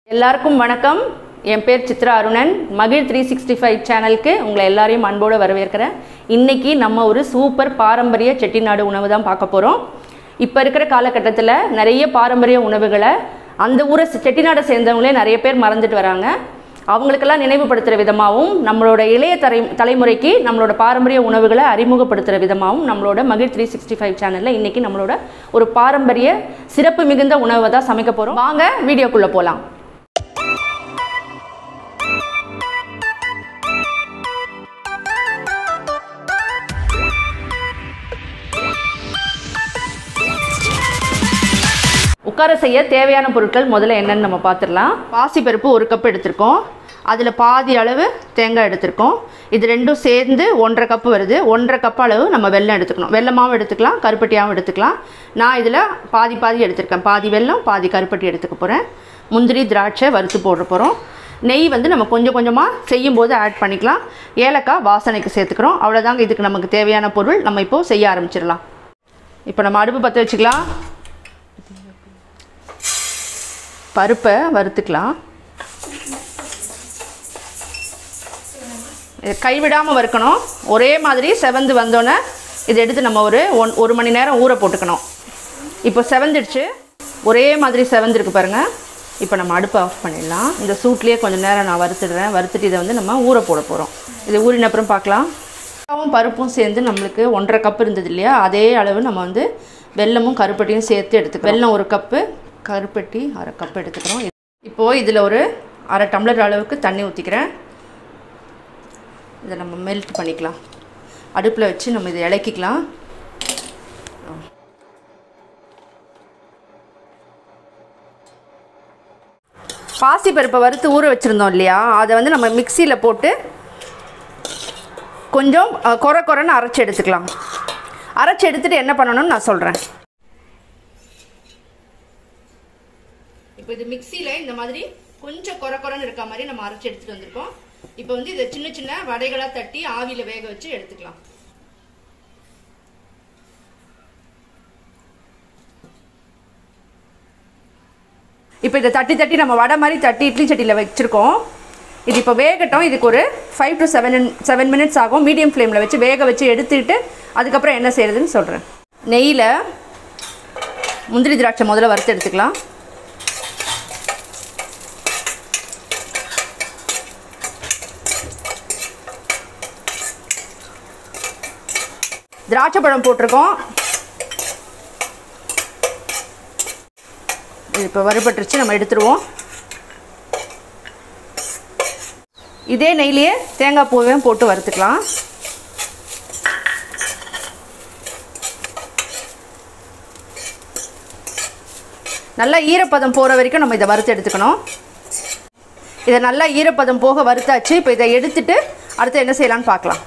எல்லாருக்கும் வணக்கம் என் பேர் சித்ரா அருணன் மகிழ் த்ரீ சிக்ஸ்டி ஃபைவ் சேனலுக்கு உங்களை எல்லாரையும் அன்போடு வரவேற்கிறேன் இன்னைக்கு நம்ம ஒரு சூப்பர் பாரம்பரிய செட்டிநாடு உணவு தான் பார்க்க போகிறோம் இப்போ இருக்கிற காலகட்டத்தில் நிறைய பாரம்பரிய உணவுகளை அந்த ஊரை செ- செட்டிநாடை சேர்ந்தவங்களே நிறைய பேர் மறந்துட்டு வராங்க அவங்களுக்கெல்லாம் நினைவுபடுத்துகிற விதமாகவும் நம்மளோட இளைய தலை தலைமுறைக்கு நம்மளோட பாரம்பரிய உணவுகளை அறிமுகப்படுத்துகிற விதமாகவும் நம்மளோட மகிழ் த்ரீ சிக்ஸ்டி ஃபைவ் சேனலில் இன்றைக்கி நம்மளோட ஒரு பாரம்பரிய சிறப்பு மிகுந்த உணவை தான் சமைக்க போகிறோம் வாங்க வீடியோக்குள்ளே போகலாம் உட்கார செய்ய தேவையான பொருட்கள் முதல்ல என்னன்னு நம்ம பார்த்துடலாம் பாசிப்பருப்பு ஒரு கப் எடுத்திருக்கோம் அதில் பாதி அளவு தேங்காய் எடுத்திருக்கோம் இது ரெண்டும் சேர்ந்து ஒன்றரை கப்பு வருது ஒன்றரை கப் அளவு நம்ம வெல்லம் எடுத்துக்கணும் வெல்லமாவும் எடுத்துக்கலாம் கருப்பட்டியாகவும் எடுத்துக்கலாம் நான் இதில் பாதி பாதி எடுத்திருக்கேன் பாதி வெல்லம் பாதி கருப்பட்டி எடுத்துக்க போகிறேன் முந்திரி திராட்சை வறுத்து போட போகிறோம் நெய் வந்து நம்ம கொஞ்சம் கொஞ்சமாக செய்யும்போது ஆட் பண்ணிக்கலாம் ஏலக்காய் வாசனைக்கு சேர்த்துக்கிறோம் அவ்வளோதாங்க இதுக்கு நமக்கு தேவையான பொருள் நம்ம இப்போது செய்ய ஆரம்பிச்சிடலாம் இப்போ நம்ம அடுப்பு பற்ற வச்சுக்கலாம் பருப்பை வறுத்துக்கலாம் இதை கைவிடாமல் வறுக்கணும் ஒரே மாதிரி செவந்து வந்தோன்னே இதை எடுத்து நம்ம ஒரு ஒன் ஒரு மணி நேரம் ஊற போட்டுக்கணும் இப்போ செவந்துடுச்சு ஒரே மாதிரி செவந்துருக்கு பாருங்கள் இப்போ நம்ம அடுப்பை ஆஃப் பண்ணிடலாம் இந்த சூட்லேயே கொஞ்சம் நேரம் நான் வறுத்துடுறேன் வறுத்துட்டு இதை வந்து நம்ம ஊற போட போகிறோம் இது ஊறின அப்புறம் பார்க்கலாம் வெல்லமும் பருப்பும் சேர்ந்து நம்மளுக்கு ஒன்றரை கப் இருந்தது இல்லையா அதே அளவு நம்ம வந்து வெல்லமும் கருப்பட்டியும் சேர்த்து எடுத்துக்கிறோம் வெல்லம் ஒரு கப்பு கருப்பட்டி அரை கப் எடுத்துக்கிறோம் இப்போது இதில் ஒரு அரை டம்ளர் அளவுக்கு தண்ணி ஊற்றிக்கிறேன் இதை நம்ம மெல்ட் பண்ணிக்கலாம் அடுப்பில் வச்சு நம்ம இதை இலக்கிக்கலாம் பாசி பருப்பை வறுத்து ஊற வச்சுருந்தோம் இல்லையா அதை வந்து நம்ம மிக்சியில் போட்டு கொஞ்சம் அஹ், கொர கொரன்னு அரைச்சி எடுத்துக்கலாம் அரைச்சி எடுத்துட்டு என்ன பண்ணணும்னு நான் சொல்கிறேன் இப்போ இது மிக்சியில் இந்த மாதிரி கொஞ்சம் கொர கொரன்னு இருக்க மாதிரி நம்ம அரைச்சி எடுத்துட்டு வந்திருக்கோம் இப்போ வந்து இதை சின்ன சின்ன வடைகளாக தட்டி ஆவியில் வேக வச்சு எடுத்துக்கலாம் இப்போ இதை தட்டி தட்டி நம்ம வடை மாதிரி தட்டி இட்லி சட்டியில் வச்சுருக்கோம் இது இப்போ வேகட்டும் இதுக்கு ஒரு five to seven seven minutes ஆகும் மீடியம் ஃப்ளேமில் வச்சு வேக வச்சு எடுத்துட்டு அதுக்கப்புறம் என்ன செய்யறதுன்னு சொல்கிறேன் நெய்யில் முந்திரி திராட்சை முதல்ல வறுத்து எடுத்துக்கலாம் திராட்சை பழம் போட்டிருக்கோம் இது இப்போ வறுபட்டுருச்சு நம்ம எடுத்துருவோம் இதே நெய்லேயே தேங்காய் பூவையும் போட்டு வறுத்துக்கலாம் நல்லா ஈரப்பதம் போகிற வரைக்கும் நம்ம இதை வறுத்து எடுத்துக்கணும் இதை நல்லா ஈரப்பதம் போக வறுத்தாச்சு இப்போ இதை எடுத்துட்டு அடுத்து என்ன செய்யலாம்னு பார்க்கலாம்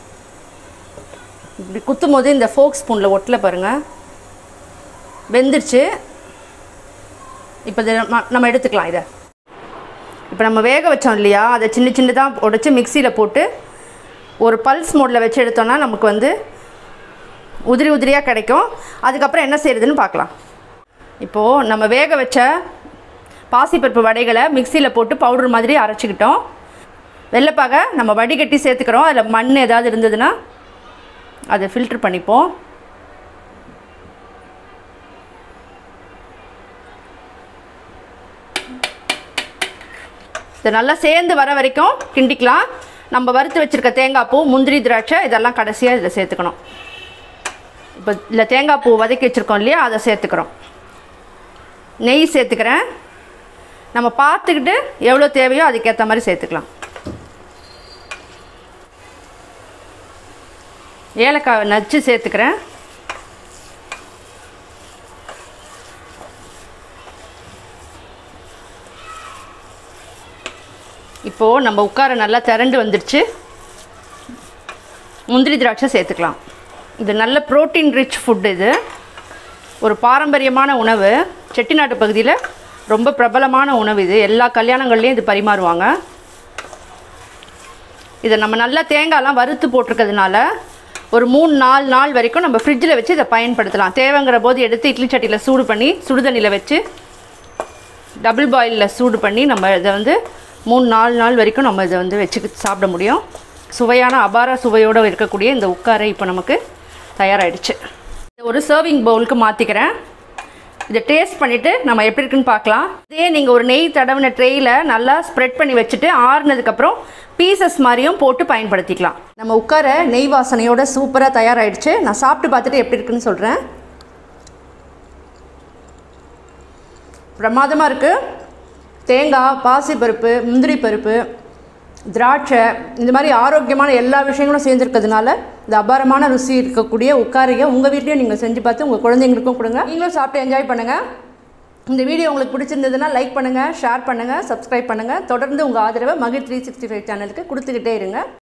இப்படி குத்தும் போது இந்த ஃபோக் ஸ்பூனில் ஒட்டல பாருங்கள் வெந்துருச்சு இப்போ இதை நம்ம நம்ம எடுத்துக்கலாம் இதை இப்போ நம்ம வேக வச்சோம் இல்லையா அதை சின்ன சின்னதாக உடைச்சி மிக்சியில் போட்டு ஒரு பல்ஸ் மோடில் வச்சு எடுத்தோம்னா நமக்கு வந்து உதிரி உதிரியாக கிடைக்கும் அதுக்கப்புறம் என்ன செய்யறதுன்னு பார்க்கலாம் இப்போது நம்ம வேக வச்ச பாசிப்பருப்பு வடைகளை மிக்சியில் போட்டு பவுடர் மாதிரி அரைச்சிக்கிட்டோம் வெள்ளைப்பாக நம்ம வடிகட்டி சேர்த்துக்கிறோம் அதில் மண் ஏதாவது இருந்ததுன்னா அதை ஃபில்ட்ரு பண்ணிப்போம் இது நல்லா சேர்ந்து வர வரைக்கும் கிண்டிக்கலாம் நம்ம வறுத்து வச்சுருக்க தேங்காய் பூ முந்திரி திராட்சை இதெல்லாம் கடைசியாக இதில் சேர்த்துக்கணும் இப்போ இதில் தேங்காய் பூ வதக்கி வச்சுருக்கோம் இல்லையா அதை சேர்த்துக்கிறோம் நெய் சேர்த்துக்கிறேன் நம்ம பார்த்துக்கிட்டு எவ்வளோ தேவையோ அதுக்கேற்ற மாதிரி சேர்த்துக்கலாம் ஏலக்காய் நச்சு சேர்த்துக்கிறேன் இப்போது நம்ம உட்கார நல்லா திரண்டு வந்துடுச்சு முந்திரி திராட்சை சேர்த்துக்கலாம் இது நல்ல ப்ரோட்டீன் ரிச் ஃபுட் இது ஒரு பாரம்பரியமான உணவு செட்டிநாட்டு பகுதியில் ரொம்ப பிரபலமான உணவு இது எல்லா கல்யாணங்கள்லேயும் இது பரிமாறுவாங்க இதை நம்ம நல்லா தேங்காய்லாம் வறுத்து போட்டிருக்கிறதுனால ஒரு மூணு நாலு நாள் வரைக்கும் நம்ம ஃப்ரிட்ஜில் வச்சு இதை பயன்படுத்தலாம் தேவைங்கிற போது எடுத்து இட்லி சட்டியில் சூடு பண்ணி சுடுதண்ணியில் வச்சு டபுள் பாயிலில் சூடு பண்ணி நம்ம இதை வந்து மூணு நாலு நாள் வரைக்கும் நம்ம இதை வந்து வச்சு சாப்பிட முடியும் சுவையான அபார சுவையோடு இருக்கக்கூடிய இந்த உட்காரை இப்போ நமக்கு தயாராகிடுச்சு ஒரு சர்விங் பவுலுக்கு மாற்றிக்கிறேன் இதை டேஸ்ட் பண்ணிவிட்டு நம்ம எப்படி இருக்குன்னு பார்க்கலாம் இதே நீங்கள் ஒரு நெய் தடவின ட்ரேயில் நல்லா ஸ்ப்ரெட் பண்ணி வச்சுட்டு ஆறுனதுக்கப்புறம் பீசஸ் மாதிரியும் போட்டு பயன்படுத்திக்கலாம் நம்ம உட்கார நெய் வாசனையோட சூப்பராக தயாராகிடுச்சு நான் சாப்பிட்டு பார்த்துட்டு எப்படி இருக்குன்னு சொல்கிறேன் பிரமாதமாக இருக்குது தேங்காய் பாசிப்பருப்பு முந்திரி பருப்பு திராட்சை இந்த மாதிரி ஆரோக்கியமான எல்லா விஷயங்களும் சேர்ந்துருக்கிறதுனால இந்த அபாரமான ருசி இருக்கக்கூடிய உட்காரையை உங்கள் வீட்லேயும் நீங்கள் செஞ்சு பார்த்து உங்கள் குழந்தைங்களுக்கும் கொடுங்க நீங்களும் சாப்பிட்டு என்ஜாய் பண்ணுங்கள் இந்த வீடியோ உங்களுக்கு பிடிச்சிருந்ததுன்னா லைக் பண்ணுங்கள் ஷேர் பண்ணுங்கள் சப்ஸ்கிரைப் பண்ணுங்கள் தொடர்ந்து உங்கள் ஆதரவை மகிழ் த்ரீ சிக்ஸ்டி ஃபைவ் சேனலுக்கு கொடுத்துக்கிட்டே இருங்க